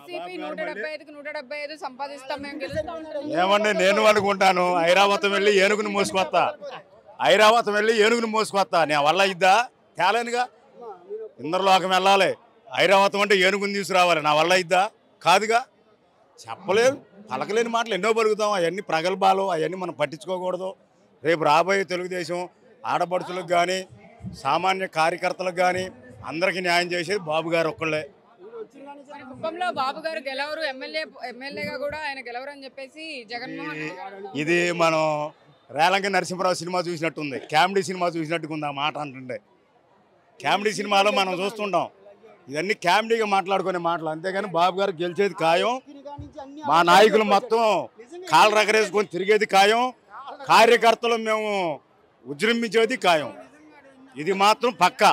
YCP నూట డెబ్బై ఐదుకి నూట డెబ్బై ఐదు సంపాదిస్తాం మేము గెలుస్తాం ఏమండి నేను అనుకుంటాను ఐరావతం వెళ్ళి ఏనుగుని మోసుకొస్తా ఐరావతం వెళ్ళి ఏనుగుని మోసుకొస్తా నేను వల్ల ఇద్దా తేలేనుగా ఇంద్రలోకం వెళ్ళాలి ఐరావతం అంటే ఏనుగుని తీసుకురావాలి నా వల్ల ఇద్దా కాదుగా చెప్పలేదు పలకలేని మాటలు ఎన్నో పలుకుతాం అవన్నీ ప్రగల్భాలు అవన్నీ మనం పట్టించుకోకూడదు రేపు రాబోయే తెలుగుదేశం ఆడపడుచులకు కానీ సామాన్య కార్యకర్తలకు కానీ అందరికీ న్యాయం చేసేది బాబు గారు ఒక్కళ్ళే మరి కుప్పంలో బాబు గారు గెలవరు ఎమ్మెల్యే ఎమ్మెల్యేగా కూడా ఆయన గెలవరు అని చెప్పేసి జగన్మోహన్ రెడ్డి గారు ఇది మనం రేలంక నరసింహరావు సినిమా చూసినట్టుంది కామెడీ సినిమా చూసినట్టుగా ఉంది ఆ మాట అంటుండే కామెడీ సినిమాలో మనం చూస్తుంటాం ఇవన్నీ కామెడీగా మాట్లాడుకునే మాటలు అంతేగాని బాబు గారు గెలిచేది ఖాయం మా నాయకులు మొత్తం కాళ్ళు రగరేసుకొని తిరిగేది ఖాయం కార్యకర్తలు మేము ఉజృంభించేది ఖాయం ఇది మాత్రం పక్కా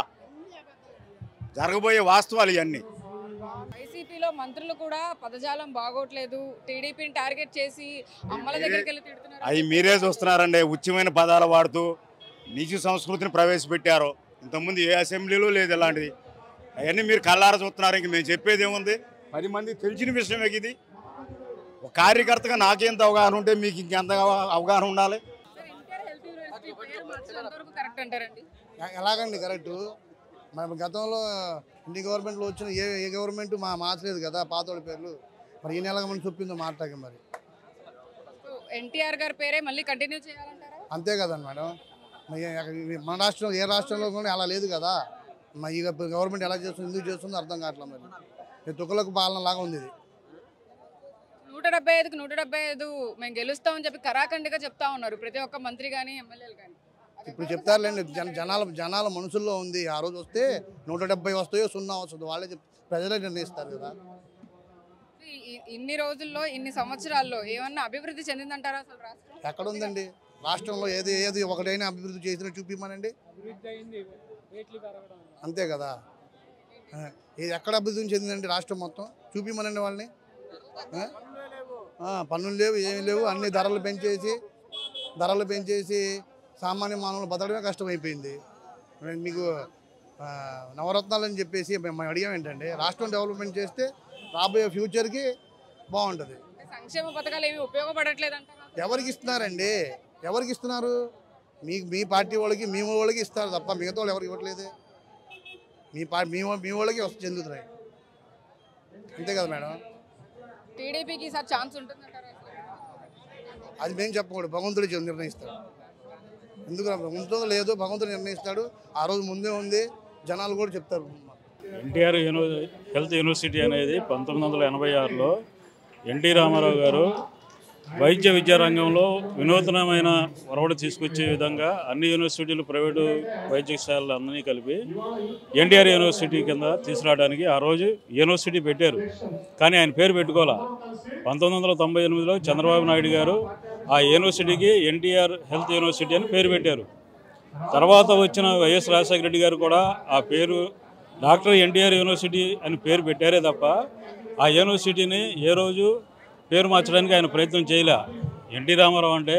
జరగబోయే వాస్తవాలు ఇవన్నీ వైసీపీలో మంత్రులు కూడా పదజాలం బాగోట్లేదు టీడీపీని టార్గెట్ చేసి అమ్మల దగ్గరికి వెళ్ళి తిడుతున్నారు అవి మీరే చూస్తున్నారండి ఉచ్యమైన పదాలు వాడుతూ నీచు సంస్కృతిని ప్రవేశపెట్టారు ఇంతకుముందు ఏ అసెంబ్లీలో లేదు ఇలాంటిది అవన్నీ మీరు కళ్ళారా చూస్తున్నారు ఇంక మేము చెప్పేది ఏముంది పది మంది తెలిసిన విషయమే ఇది ఒక కార్యకర్తగా నాకెంత అవగాహన ఉంటే మీకు ఇంకెంత అవ- అవగాహన ఉండాలి సార్, ఇంటర్ హెల్త్ యూనివర్సిటీ పేరు మార్చడం ఎంతవరకు కరెక్ట్ అంటారండి ఎ- ఎలాగండి కరెక్ట్ మన గతంలో ఇన్ని గవర్నమెంట్లు వచ్చిన ఏ ఏ గవర్నమెంట్ మా మార్చలేదు కదా పాతోడి పేర్లు మరి ఈ నెలగా మనం చెప్పిందో మాట్లాడక మరి ఎన్టీఆర్ గారి పేరే మళ్ళీ కంటిన్యూ చేయాలంటారా అంతే కదండి మేడం మరి ఏ- మన రాష్ట్రం ఏ రాష్ట్రంలో కూడా అలా లేదు కదా మరి ఈ గవర్నమెంట్ ఎలా చేస్తుంది ఎందుకు చేస్తుందో అర్థం కావట్లేదు మరి ఇది తుక్కలకు పాలన లాగా ఉంది ఇది నూట డెబ్బై ఐదుకి నూట డెబ్బై ఐదు మేము గెలుస్తామని చెప్పి కరాఖండిగా చెప్తా ఉన్నారు ప్రతి ఒక్క మంత్రి కానీ ఎమ్మెల్యేలు కానీ ఇప్పుడు చెప్తారులేండి జన జనాల జనాల మనసుల్లో ఉంది ఆ రోజు వస్తే నూట డెబ్బై వస్తాయో సున్నా వస్తుందో వాళ్ళే చెప్ ప్రజలే నిర్ణయిస్తారు కదా ఈ- ఈ- ఇన్ని రోజుల్లో ఇన్ని సంవత్సరాల్లో ఏమన్నా అభివృద్ధి చెందిందంటారా అసలు రాష్ట్రం ఎక్కడ ఉందండి రాష్ట్రంలో ఏది ఏది ఒకటైనా అభివృద్ధి చేసినా చూపిమనండి అంతే కదా ఆ, ఇది ఎక్కడ అభివృద్ధి చెందిందండి రాష్ట్రం మొత్తం చూపిమనండి వాళ్ళని ఆ? ఆ, పన్నులు లేవు ఏమీ లేవు అన్ని ధరలు పెంచేసి ధరలు పెంచేసి సామాన్య మానవులు బతకడమే కష్టమైపోయింది మరి మీకు ఆ, నవరత్నాలు అని చెప్పేసి మేము అడిగాం ఏంటంటే రాష్ట్రం డెవలప్మెంట్ చేస్తే రాబోయే ఫ్యూచర్కి బాగుంటుంది సంక్షేమ పథకాలు ఏమి ఉపయోగపడట్లేదు అంటారా ఎవరికి ఇస్తున్నారండి ఎవరికి ఇస్తున్నారు మీ మీ పార్టీ వాళ్ళకి మీ వాళ్ళకి ఇస్తారు తప్ప మిగతా వాళ్ళు ఎవరికి ఇవ్వట్లేదు మీ పా మీ వా- మీ వాళ్ళకి వస్తు చెందుతున్నాయి అంతే కదా మేడం టీడీపీకి ఈసారి ఛాన్స్ ఉంటుందంటారా అసలు? అది మేము చెప్పకూడదు భగవంతుడు చెంది నిర్ణయిస్తాడు ఎందుకు ఉంటుందో లేదో భగవంతుడు నిర్ణయిస్తాడు ఆ రోజు ముందే ఉంది జనాలు కూడా చెప్తారు ఎన్టీఆర్ యూని హెల్త్ యూనివర్సిటీ అనేది పంతొమ్మిది వందల ఎనభై ఆరులో ఎన్టీ రామారావు గారు వైద్య విద్యా రంగంలో వినూతనమైన ఒరవడి తీసుకొచ్చే విధంగా అన్ని యూనివర్సిటీలు ప్రైవేటు వైద్యశాలలు అన్నీ కలిపి ఎన్టీఆర్ యూనివర్సిటీ కింద తీసుకురావడానికి ఆ రోజు యూనివర్సిటీ పెట్టారు కానీ ఆయన పేరు పెట్టుకోవాలా పంతొమ్మిది వందల తొంభై ఎనిమిదిలో చంద్రబాబు నాయుడు గారు ఆ యూనివర్సిటీకి ఎన్టీఆర్ హెల్త్ యూనివర్సిటీ అని పేరు పెట్టారు తర్వాత వచ్చిన వైఎస్ రాజశేఖర రెడ్డి గారు కూడా ఆ పేరు డాక్టర్ ఎన్టీఆర్ యూనివర్సిటీ అని పేరు పెట్టారే తప్ప ఆ యూనివర్సిటీని ఏ రోజు పేరు మార్చడానికి ఆయన ప్రయత్నం చేయలే ఎన్టీ రామారావు అంటే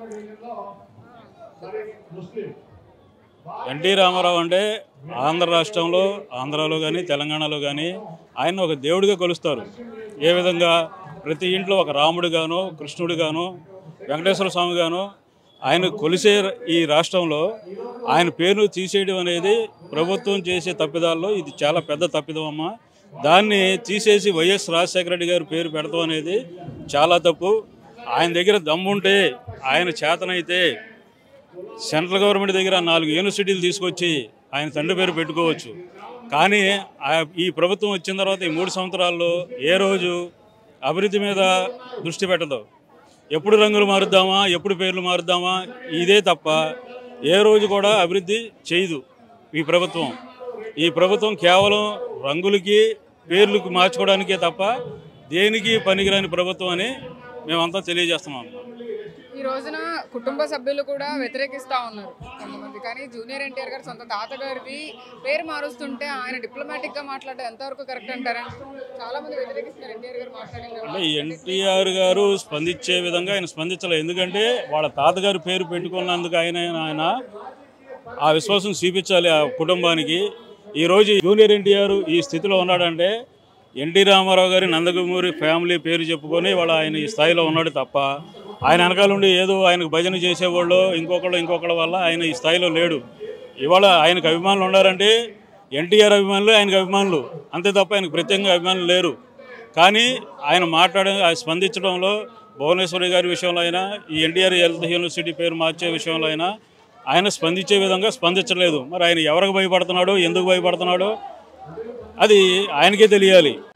ఎన్టీ రామారావు అంటే ఆంధ్ర రాష్ట్రంలో ఆంధ్రాలో కానీ తెలంగాణలో కానీ ఆయన ఒక దేవుడిగా కొలుస్తారు ఏ విధంగా ప్రతి ఇంట్లో ఒక రాముడు గాను కృష్ణుడు గాను వెంకటేశ్వర స్వామి గాను ఆయన కొలిసే ఈ రాష్ట్రంలో ఆయన పేరును తీసేయడం అనేది ప్రభుత్వం చేసే తప్పిదాల్లో ఇది చాలా పెద్ద తప్పిదం అమ్మ దాన్ని తీసేసి వైఎస్ రాజశేఖర రెడ్డి గారి పేరు పెడతాం అనేది చాలా తప్పు ఆయన దగ్గర దమ్ముంటే ఆయన చేతనైతే సెంట్రల్ గవర్నమెంట్ దగ్గర నాలుగు యూనివర్సిటీలు తీసుకొచ్చి ఆయన తండ్రి పేరు పెట్టుకోవచ్చు కానీ ఆ- ఈ ప్రభుత్వం వచ్చిన తర్వాత ఈ మూడు సంవత్సరాల్లో ఏ రోజు అభివృద్ధి మీద దృష్టి పెట్టదు ఎప్పుడు రంగులు మారుద్దామా ఎప్పుడు పేర్లు మారుద్దామా ఇదే తప్ప ఏ రోజు కూడా అభివృద్ధి చేయదు ఈ ప్రభుత్వం ఈ ప్రభుత్వం కేవలం రంగులకి పేర్లకు మార్చుకోవడానికే తప్ప దేనికి పనికిరాని ప్రభుత్వం అని మేమంతా తెలియజేస్తున్నాం ఈ రోజున కుటుంబ సభ్యులు కూడా వ్యతిరేకిస్తా ఉన్నారు కొంతమంది కానీ జూనియర్ ఎన్టీఆర్ గారు సొంత తాతగారిది పేరు మారుస్తుంటే ఆయన డిప్లొమాటిక్ గా మాట్లాడడం ఎంతవరకు కరెక్ట్ అంటారని చాలా మంది వ్యతిరేకిస్తున్నారు ఎన్టీఆర్ గారు మాట్లాడింది అంటే ఎన్టీఆర్ గారు స్పందించే విధంగా ఆయన స్పందించలేదు ఎందుకంటే వాళ్ళ తాతగారి పేరు పెట్టుకున్నందుకు ఆయన ఆయన ఆ విశ్వాసం చూపించాలి ఆ కుటుంబానికి ఈరోజు జూనియర్ ఎన్టీఆర్ ఈ స్థితిలో ఉన్నాడంటే ఎన్టీ రామారావు గారి నందగమూరి ఫ్యామిలీ పేరు చెప్పుకొని వాళ్ళ ఆయన ఈ స్థాయిలో ఉన్నాడు తప్ప ఆయన వెనకాల ఉండి ఏదో ఆయనకు భజన చేసేవాళ్ళు ఇంకొకళ్ళు ఇంకొకళ్ళ వల్ల ఆయన ఈ స్థాయిలో లేడు ఇవాళ ఆయనకు అభిమానులు ఉన్నారంటే ఎన్టీఆర్ అభిమానులు ఆయనకు అభిమానులు అంతే తప్ప ఆయనకు ప్రత్యేకంగా అభిమానులు లేరు కానీ ఆయన మాట్లాడే ఆయన స్పందించడంలో భువనేశ్వరి గారి విషయంలో అయినా ఈ ఎన్టీఆర్ హెల్త్ యూనివర్సిటీ పేరు మార్చే విషయంలో అయినా ఆయన స్పందించే విధంగా స్పందించలేదు మరి ఆయన ఎవరికి భయపడుతున్నాడో ఎందుకు భయపడుతున్నాడో అది ఆయనకే తెలియాలి